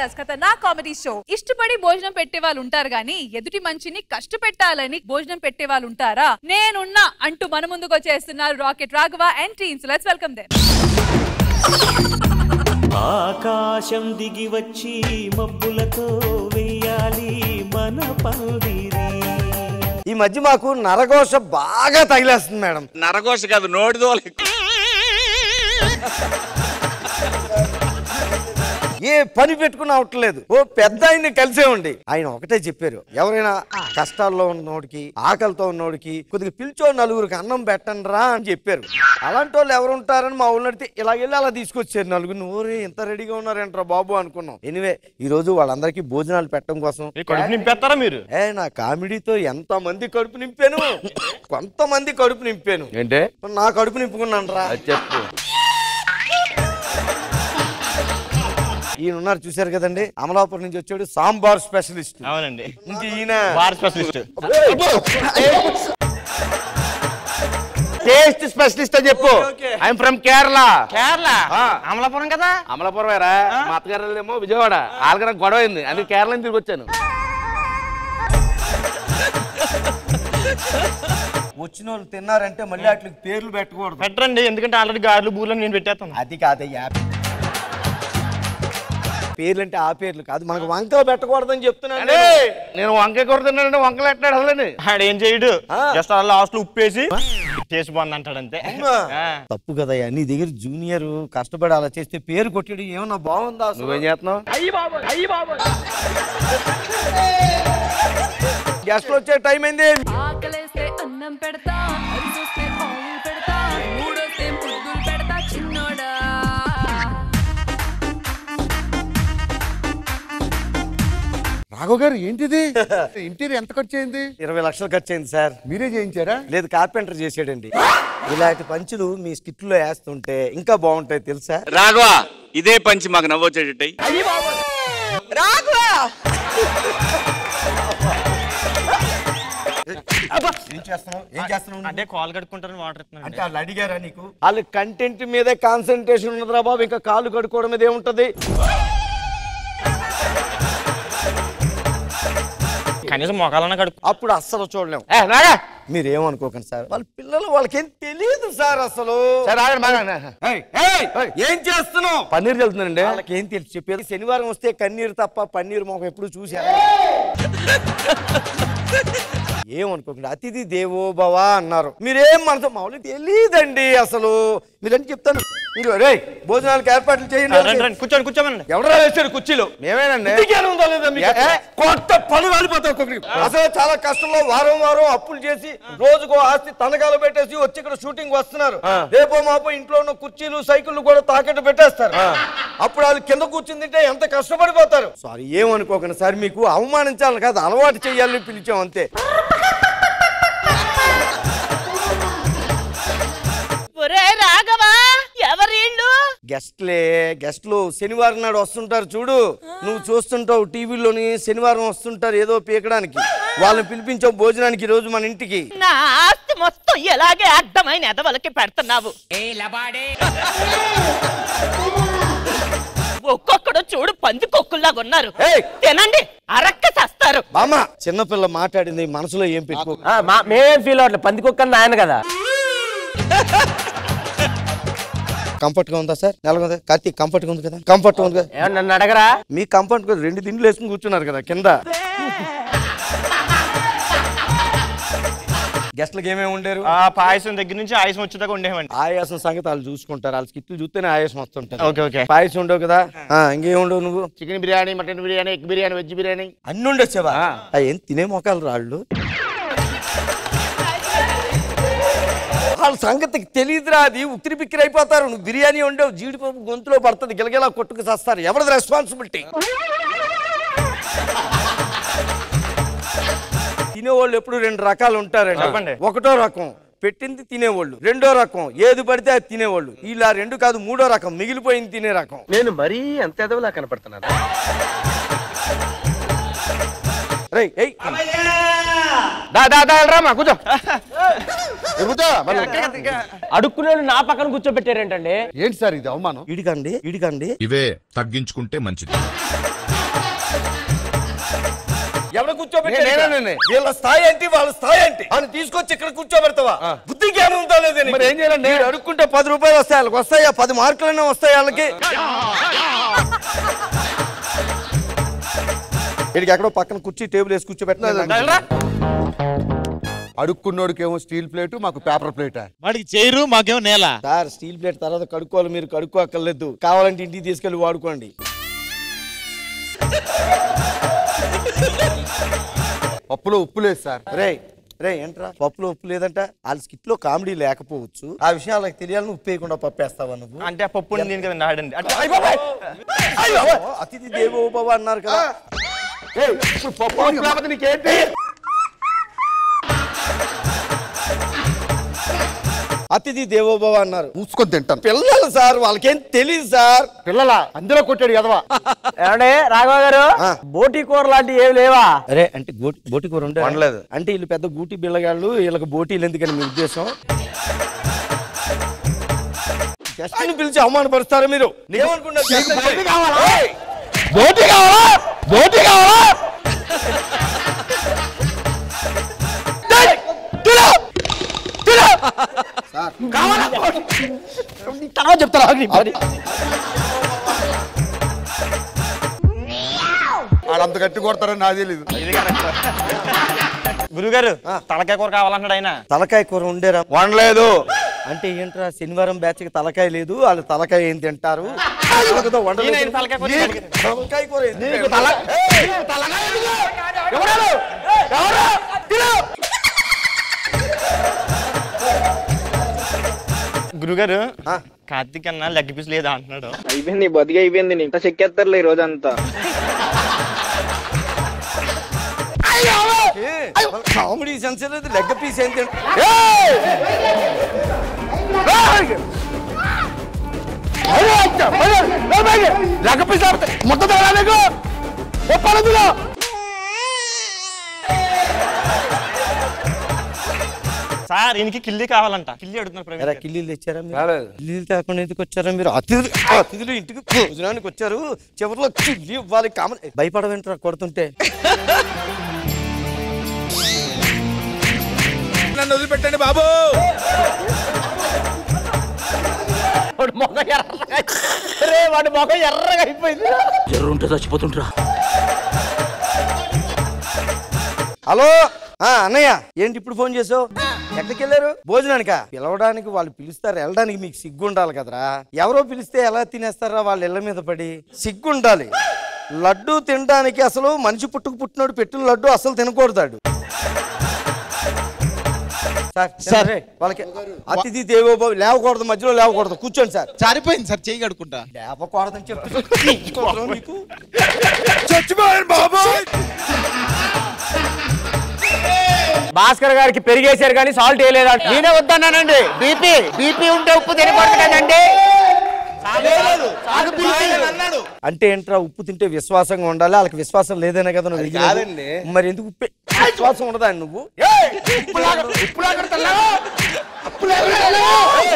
జబర్దస్త్ ఖతర్నాక్ comedy show ఇష్టపడి భోజనం పెట్టే వాళ్ళు ఉంటారు గానీ ఎదుటి మంచిని కష్టపెట్టాలని భోజనం పెట్టే వాళ్ళు ఉంటారా నేనున్నా అంటూ మన ముందుకు వచ్చేస్తున్నారు rocket Raghava and teams let's welcome them ఆకాశం దిగి వచ్చి మబ్బులతో వెయ్యాలి మన పందిరి ఈ మధ్య మాకు నరఘోష బాగా తగిలేస్తుంది మేడం నరఘోష కాదు నోటిదోలు ఏ పని పెట్టుకుని అవట్లేదు ఓ పెద్ద ఆయన్ని కలిసే ఉండి ఆయన ఒకటే చెప్పారు ఎవరైనా కష్టాల్లో ఉన్నోడికి ఆకలితో ఉన్నోడికి కొద్దిగా పిలిచో నలుగురికి అన్నం పెట్టండి రా అని చెప్పారు అలాంటి వాళ్ళు ఎవరు ఉంటారని మా ఊళ్ళో అడిగితే ఇలా వెళ్ళి అలా తీసుకొచ్చారు నలుగురు నూరే ఇంత రెడీగా ఉన్నారేంట్రా బాబు అనుకున్నాం ఎనివే ఈ రోజు వాళ్ళందరికీ భోజనాలు పెట్టడం కోసం కడుపు నింపేస్తారా మీరు ఏ నా కామెడీతో ఎంత మంది కడుపు నింపాను కొంతమంది కడుపు నింపాను ఏంటే నా కడుపు నింపుకున్నాను రా చెప్పు ఈయన ఉన్నారు చూశారు కదండి అమలాపురం నుంచి వచ్చాడు సాంబార్ స్పెషలిస్ట్ అవునండి ఇంక ఈయన బార్ స్పెషలిస్ట్ టేస్ట్ స్పెషలిస్ట్ అని చెప్పు ఐఎమ్ ఫ్రమ్ కేరళ కేరళ అమలాపురం కదా అమలాపురం ఏరా మా అత్తగారు ఏమో విజయవాడ వాళ్ళకి గొడవ అయింది అందుకే కేరళ నుంచి తిరిగి వచ్చాను వచ్చిన వాళ్ళు తిన్నారంటే మళ్ళీ వాటికి పేర్లు పెట్టకూడదు పెట్టండి ఎందుకంటే ఆల్రెడీ గారెలు బూర్లు నేను పెట్టేస్తాను అది కాదయ్యా పేర్లు అంటే ఆ పేర్లు కాదు మనకు వంకలు పెట్టకూడదని చెప్తున్నాను అంటే నేను వంకాయ కూర తిన్నానంటే వంకలు ఎట్టాడు అసలు ఆడు ఏం చేయడు జస్ట్ అలా లాస్ట్ లో ఉప్పేసి టేస్ట్ బాగుంది అంటాడు అంతే అవునా? ఆ. తప్పు కదయ్యా నీ దగ్గర జూనియర్ కష్టపడి అలా చేస్తే పేరు కొట్టాడు ఏమన్నా బాగుందా అసలు? నువ్వేం చేస్తున్నావు గెస్ట్లు వచ్చే టైం అయింది ఆకలేస్తే అన్నం పెడతా అరిచొస్తే ఆయిల్ పెడతా మూడొస్తే ముద్దులు పెడతా చిన్నోడా రాఘవ్ గారు ఏంటిది ఇంటీరియర్ ఎంత ఖర్చు అయింది ఇరవై లక్షలు ఖర్చు అయింది సార్ మీరే చేయించారా లేదు కార్పెంటర్ చేసాడండి ఇలాంటి పంచులు మీ స్కిట్ లో వేస్తుంటే ఇంకా బాగుంటాయి తెలుసా రాఘవ ఇదే పంచి మాకు నవ్వొచ్చేటట్టయి ఏం చేస్తున్నావు ఏం చేస్తున్నావు అంటే కాల్ కడుక్కుంటారని వాటర్ ఇస్తున్నాను అంటే వాళ్ళు అడిగారా నీకు వాళ్ళు కంటెంట్ మీదే కాన్సన్ట్రేషన్ ఉన్నదిరా బాబు ఇంకా కాళ్ళు కడుక్కోవడం మీద ఏముంటది కనీసం మొఖాలన్నా కడుక్కు అప్పుడు అస్సలు చూడలేము ఏ, రాగా. మీరు ఏమనుకోకండి సార్ వాళ్ళ పిల్లలు వాళ్ళకేం తెలియదు సార్ అసలు సరే, ఆగండి, ఆగండి. ఏయ్, ఏయ్, ఏం చేస్తున్నావు పన్నీర్ చల్లుతుందండి వాళ్ళకి ఏం తెలుసు చెప్పేది శనివారం వస్తే కన్నీరు తప్ప పన్నీరు మొహం ఎప్పుడు చూసా ఏమనుకోకండి అతిథి దేవో భవ అన్నారు మీరేం మనతో మామూలు తెలియదండి అసలు మీరని చెప్తాను మీరు రే భోజనాలకు ఏర్పాట్లు రండి చేయండి రండి కూర్చోండి కూర్చోమనండి ఎవరా వేశారు కుర్చీలో మేమేనండి ఇంటికేనా ఉందా లేదా మీకు? ఏ, ఏ? కొత్త పని వాలిపోతావు ఒక్కొక్కరికి అసలు చాలా కష్టంలో వారం వారం అప్పులు చేసి రోజుకో ఆస్తి తనకాలు పెట్టేసి వచ్చి ఇక్కడ షూటింగ్ వస్తున్నారు రేపో మాపో ఇంట్లో ఉన్న కుర్చీలు సైకిళ్ళు కూడా తాకట్టు పెట్టేస్తారు అప్పుడు వాళ్ళు కింద కూర్చుని తింటే ఎంత కష్టపడిపోతారు సారీ ఏమనుకోకండి సార్ మీకు అవమానించాలి కాదు అలవాటు చేయాలని పిలిచాం అంతే ఒరే రాఘవా ఎవరిళ్ళు గెస్ట్లే గెస్ట్లు శనివారం నాడు వస్తుంటారు చూడు నువ్వు చూస్తుంటావు టీవీలోని శనివారం వస్తుంటారు ఏదో పీకడానికి వాళ్ళని పిలిపించావు భోజనానికి ఈ రోజు మన ఇంటికి నా ఆస్తి మొత్తం ఎలాగే అడ్డమైన ఎదవలకి పెడుతున్నావు ఒక్కొక్కడు చూడు పంది కొక్కుల్లాగా ఉన్నారు ఏయ్! తినండి అరక్క చస్తారు బామ్మ చిన్నపిల్ల మాట్లాడింది మనసులో ఏం పెట్టుకో మేమేం ఫీల్ అవ్వట్లేదు పందికొక్కని నాయన కదా కంఫర్ట్ గా ఉందా సార్ నెల ఉందా కార్తీక్ కంఫర్ట్ గా ఉంది కదా కంఫర్ట్ ఉంది కదా ఏమన్నా నన్ను అడగరా మీ కంఫర్ట్ గా రెండు దిండ్లు వేసుకుని కూర్చున్నారు కదా కింద గెస్ట్లకి ఏమేమి ఉండేరు ఆ పాయసం దగ్గర నుంచి ఆయుసం వచ్చేదాకా ఉండేవండి ఆయాసం సంగతి వాళ్ళు చూసుకుంటారు వాళ్ళ స్కిట్లు చూస్తేనే ఆయాసం వస్తుంటారు ఓకే ఓకే పాయసం ఉండవు కదా ఆ, ఇంకేం ఉండవు నువ్వు chicken biryani mutton biryani egg biryani veg biryani అన్ని ఉండొచ్చావా ఆ, ఏం తినే మొక్కలు రాళ్ళు వాళ్ళ సంగతికి తెలియదురా అది ఉక్కిరి బిక్కిరి అయిపోతారు నువ్వు బిర్యానీ ఉండవు జీడిపప్పు గొంతులో పడుతుంది గిలగిలా కొట్టుకు చేస్తారు ఎవరిది రెస్పాన్సిబిలిటీ తినేవాళ్ళు ఎప్పుడు రెండు రకాలు ఉంటారండి చెప్పండి. ఒకటో రకం పెట్టింది తినేవాళ్ళు రెండో రకం ఏది పడితే అది తినేవాళ్ళు ఇలా రెండు కాదు మూడో రకం మిగిలిపోయింది తినే రకం నేను మరీ అంత ఎదవలా కనపడుతున్నాను రేయ్ ఏయ్ దా దా దా వెళ్ళరా మా కూర్చో అడుక్కునే నా పక్కన కూర్చోబెట్టారేంటండి ఏంటి సార్ ఇది అవమానం ఇడికండి ఇడికండి ఇవే తగ్గించుకుంటే మంచిది ఎవడ కూర్చోబెట్టారు నేనే, ఇక్కడ? నేనే. వీళ్ళ స్థాయి ఏంటి వాళ్ళ స్థాయి ఏంటి అని తీసుకొచ్చి ఇక్కడ కూర్చోబెడతావా బుద్ధి జ్ఞానం ఉందా లేదా నీకు? మరి ఏం చేయాలండి? వీడు అడుక్కుంటే పది రూపాయలు వస్తాయి వాళ్ళకి వస్తాయా పది మార్కులైనా వస్తాయి వాళ్ళకి వీడికి ఎక్కడో పక్కన కుర్చీ టేబుల్ వేసి కూర్చోబెట్టినా అడుక్కున్నోడికి ఏమో స్టీల్ ప్లేట్ మాకు పేపర్ ప్లేట్ వాడికి చేయరు మాకేమో నేల సార్ స్టీల్ ప్లేట్ తర్వాత కడుక్కోవాలి మీరు కడుక్కోక్కర్లేదు కావాలంటే ఇంటికి తీసుకెళ్ళి వాడుకోండి పప్పులో ఉప్పు లేదు సార్ రే రే ఏంట్రా పప్పులో ఉప్పు లేదంట వాళ్ళ స్కిట్ లో కామెడీ లేకపోవచ్చు ఆ విషయం వాళ్ళకి తెలియాలని ఉప్పు వేయకుండా పప్పు వేస్తావా నువ్వు అంటే ఆ పప్పు నేను కదా నాడండి అంటే అయ్ బాబాయ్! అయ్ బాబాయ్! అతిథి దేవో భవ అన్నారు కదా ఏయ్, ఇప్పుడు పప్పు ఉప్పు లేకపోతే నీకేంటి అతిథి దేవోభవ అన్నారు మూసుకొని తింటాను పిల్లలు సార్ వాళ్ళకేం తెలియదు సార్ పిల్లల అందులో కొట్టాడు ఎదవా ఏమండే రాఘవ గారు ఆ. బోటి కూర లాంటివి ఏమి లేవా అరే అంటే గోటి బోటి కూర ఉండే వండలేదు. అంటే వీళ్ళు పెద్ద గూటి బిల్లగాళ్ళు వీళ్ళకి బోటీలు ఎందుకని మీ ఉద్దేశం గెస్ట్ ని పిలిచి అవమానపరుస్తారా మీరు ఏమనుకున్నారు guest అంటే? ఏయ్! బోటి కావాలా బోటి కావాలా తర్వాత చెప్తారా వాళ్ళంత గట్టి కొడతారని నాకు తెలీదు గురుగారు తలకాయ కూర కావాలంటాడు ఆయన తలకాయ కూర ఉండేరా వండలేదు అంటే ఏంట్రా శనివారం బ్యాచ్ కి తలకాయ లేదు వాళ్ళు తలకాయ ఏం తింటారు వాళ్ళతో వండలేదు. ఈయన ఆయన తలకాయ కూర నీకు తలకాయ కూర ఎందుకు నీకు తల ఏయ్, తలకాయ ఎందుకు? ఎవరు? ఎవరు? తిను. గురుగారు ఆ. కార్తీక్ అన్న లెగ్ పీస్ లేదా అంటున్నాడు అయిపోయింది బతికి అయిపోయింది ఇంత చెక్కేస్తారులే ఈ రోజంతా కామెడీ సెన్స్ లేదు లెగ్ పీస్ ఏం తింటారు ఏయ్! ఏయ్! అరే, అచ్చా, అరే, ఏ బ్యాగ్? లెక్క పీస్ ఆపితే మొత్తం తగలా నీకు ఒప్పాలి ఇందులో. సార్ ఈయనకి కిల్లి కావాలంట కిల్లి అడుగుతున్నారు ప్రవీణ్ ఎరా గారు. కిల్లీలు తెచ్చారా మీరు? రాలేదు. కిల్లీలు తేకుండా ఎందుకు వచ్చారా మీరు అతిథులు అతిథులు ఇంటికి భోజనానికి వచ్చారు చివరిలో కిల్లి ఇవ్వాలి కామన్ భయపడవేంట్రా కొడుతుంటే నన్ను వదిలిపెట్టండి బాబు వాడి మొఖం ఎర్రగా రే వాడి మొఖం ఎర్రగా అయిపోయింది హలో ఆ అన్నయ్య ఏంటి ఇప్పుడు ఫోన్ చేసావు ఎక్కడికి వెళ్ళారు భోజనానికా పిలవడానికి వాళ్ళు పిలుస్తారు వెళ్ళడానికి మీకు సిగ్గు ఉండాలి కదరా ఎవరో పిలిస్తే ఎలా తినేస్తారా వాళ్ళ ఇళ్ళ మీద పడి సిగ్గు ఉండాలి లడ్డు తినడానికి అసలు మనిషి పుట్టుకు పుట్టినోడు పెట్టిన లడ్డు అసలు తినకూడదాడు సార్ సరే వాళ్ళకి అతిథి దేవోభవ లేవకూడదు మధ్యలో లేవకూడదు కూర్చోండి సార్ సరిపోయింది సార్ చేయి కడుక్కుంటా లేవకూడదని చెప్తున్నా నీకు చచ్చిపోయాను బాబు భాస్కర్ గారికి పెరిగేశారు కానీ సాల్ట్ వేయలేదా నేనే వద్దన్నానండి బీపీ బీపీ ఉంటే ఉప్పు తినకూడదు కదండి అన్నాడు అంటే ఏంట్రా ఉప్పు తింటే విశ్వాసంగా ఉండాలి వాళ్ళకి విశ్వాసం లేదనే కదా నువ్వు అడిగినది? కాదండి. మరి ఎందుకు ఉప్పే విశ్వాసం ఉండదా నువ్వు ఏయ్! ఉప్పులాగా ఉప్పులాగా తెల్లావా? ఉప్పులాగా తెల్లావా?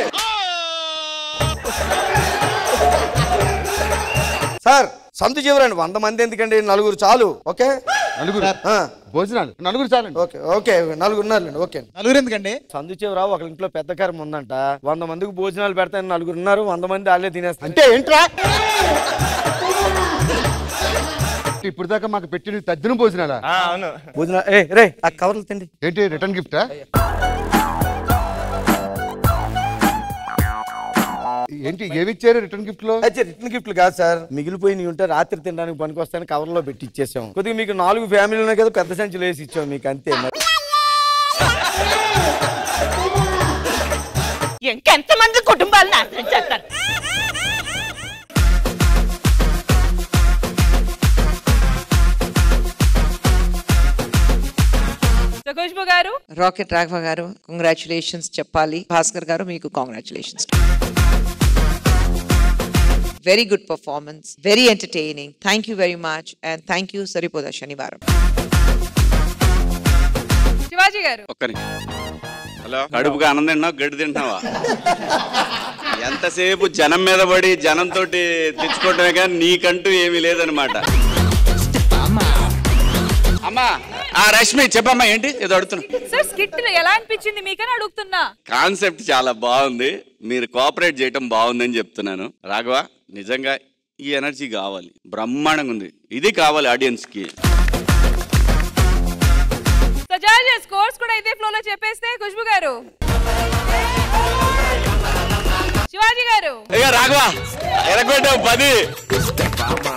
సార్ సంతు చివరండి వంద మంది ఎందుకండి నలుగురు చాలు ఓకే నలుగురు ఆ, భోజనాలు నలుగురు చాలండి ఓకే ఓకే నలుగురు ఉన్నారులేండి ఓకే నలుగురు ఎందుకండి సందు చివర ఒక ఇంట్లో పెద్ద కారం ఉందంట వంద మందికి భోజనాలు పెడతాను నలుగురు ఉన్నారు వంద మంది వాళ్ళే తినేస్తారు అంటే ఏంట్రా ఇప్పుడు దాకా మాకు పెట్టిన తద్దిన భోజనాలా ఆ, అవును భోజనం ఏ రే ఆ కవర్లు తిండి ఏంటి రిటర్న్ గిఫ్టా ఏంటి ఏమి ఇచ్చారు రిటర్న్ గిఫ్ట్ లో అయితే రిటర్న్ గిఫ్ట్లు కాదు సార్ మిగిలిపోయినవి ఉంటే రాత్రి తినడానికి పనికొస్తాయని కవర్లో పెట్టి ఇచ్చేసాం కొద్దిగా మీకు నాలుగు ఫ్యామిలీలు ఉన్నాయి కదా పెద్ద సంచులు వేసి ఇచ్చాం మీకు అంతే మరి ఇంకెంతమంది కుటుంబాలు నాశనం చేస్తారు సో ఖుష్బు గారు రాకెట్ రాఘవ గారు కంగ్రాచులేషన్స్ చెప్పాలి భాస్కర్ గారు మీకు congratulations very good performance very entertaining thank you very much and thank you Saripodhaa Sanivaaram Shivaji గారు ఒక్క నిమిషం. హలో కడుపుగా ఆనందం తింటున్నావు గడ్డి తింటున్నావా ఎంతసేపు జనం మీద పడి జనంతో తెచ్చుకోవటమే కానీ నీకంటూ ఏమీ లేదనమాట అమ్మా ఆ రష్మి చెప్పమ్మా ఏంటి ఏదో అడుగుతున్నా సార్ స్కిట్ ఎలా అనిపించింది మీకని అడుగుతున్నా కాన్సెప్ట్ చాలా బాగుంది మీరు కోఆపరేట్ చేయటం బాగుందని చెప్తున్నాను రాఘవ నిజంగా ఈ ఎనర్జీ కావాలి బ్రహ్మాండంగా ఉంది ఇది కావాలి ఆడియన్స్ కి సో జడ్జెస్ స్కోర్స్ కూడా ఇదే ఫ్లో లో చెప్పేస్తే ఖుష్బు గారు శివాజీ గారు ఇక రాఘవ ఎరగొట్టావు పది